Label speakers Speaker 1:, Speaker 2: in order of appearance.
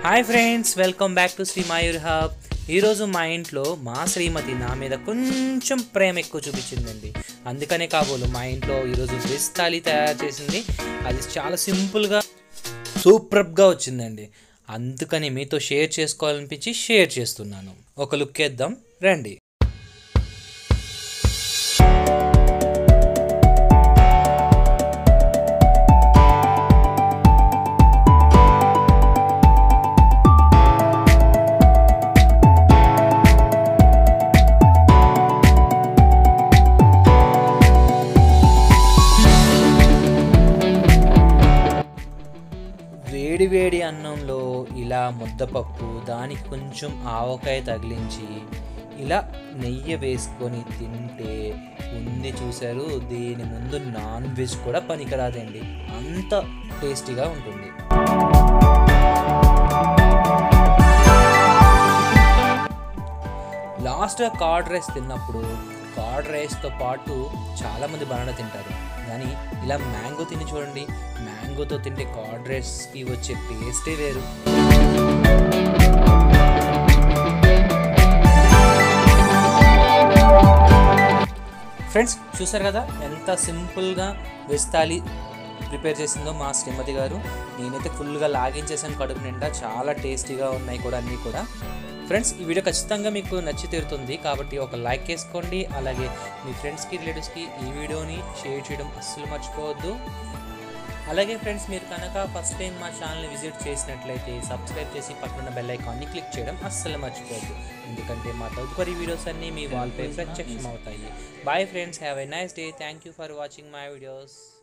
Speaker 1: hi friends welcome back to Shri Mayur hub ఈరోజు మా ఇంట్లో మా శ్రీమతి నా మీద కొంచెం ప్రేమ ఎక్కువ చూపించిందండి అందుకనే కాబోలు మా ఇంట్లో ఈరోజు వెజ్ థాలీ తయారు చేసింది అది చాలా సింపుల్గా సూపర్గా వచ్చిందండి అందుకని మీతో షేర్ చేసుకోవాలనిపించి షేర్ చేస్తున్నాను ఒక లుక్ వేద్దాం రండి వేడి వేడి అన్నంలో ఇలా ముద్దపప్పు దానికి కొంచెం ఆవకాయ తగిలించి ఇలా నెయ్యి వేసుకొని తింటే ఉంది చూశారు దీని ముందు నాన్ వెజ్ కూడా పనికిరాదండి అంత టేస్టీగా ఉంటుంది లాస్ట్గా కార్డ్ రైస్ తిన్నప్పుడు కార్డ్ రైస్తో పాటు చాలామంది బనానా తింటారు కానీ ఇలా మ్యాంగో తిని చూడండి మ్యాంగోతో తింటే కార్డ్ రైస్కి వచ్చే టేస్టే వేరు ఫ్రెండ్స్ చూసారు కదా ఎంత సింపుల్గా వెజ్ థాలీ ప్రిపేర్ చేసిందో మా శ్రీమతి గారు నేనైతే ఫుల్గా లాగించేసాను కడుపు నిండా చాలా టేస్టీగా ఉన్నాయి కూడా అన్నీ కూడా ఫ్రెండ్స్ ఈ వీడియో ఖచ్చితంగా మీకు నచ్చి తీరుతుంది కాబట్టి ఒక లైక్ వేసుకోండి అలాగే మీ ఫ్రెండ్స్కి రిలేటివ్స్కి ఈ వీడియోని షేర్ చేయడం అస్సలు మర్చిపోవద్దు అలాగే ఫ్రెండ్స్ మీరు కనుక ఫస్ట్ టైం మా ఛానల్ని విజిట్ చేసినట్లయితే సబ్స్క్రైబ్ చేసి పక్కన బెల్ ఐకాన్ని క్లిక్ చేయడం అస్సలు మర్చిపోవద్దు ఎందుకంటే మా తదుపరి వీడియోస్ అన్నీ మీ వాల్పై ప్రత్యక్షం అవుతాయి bye friends have a nice day thank you for watching my videos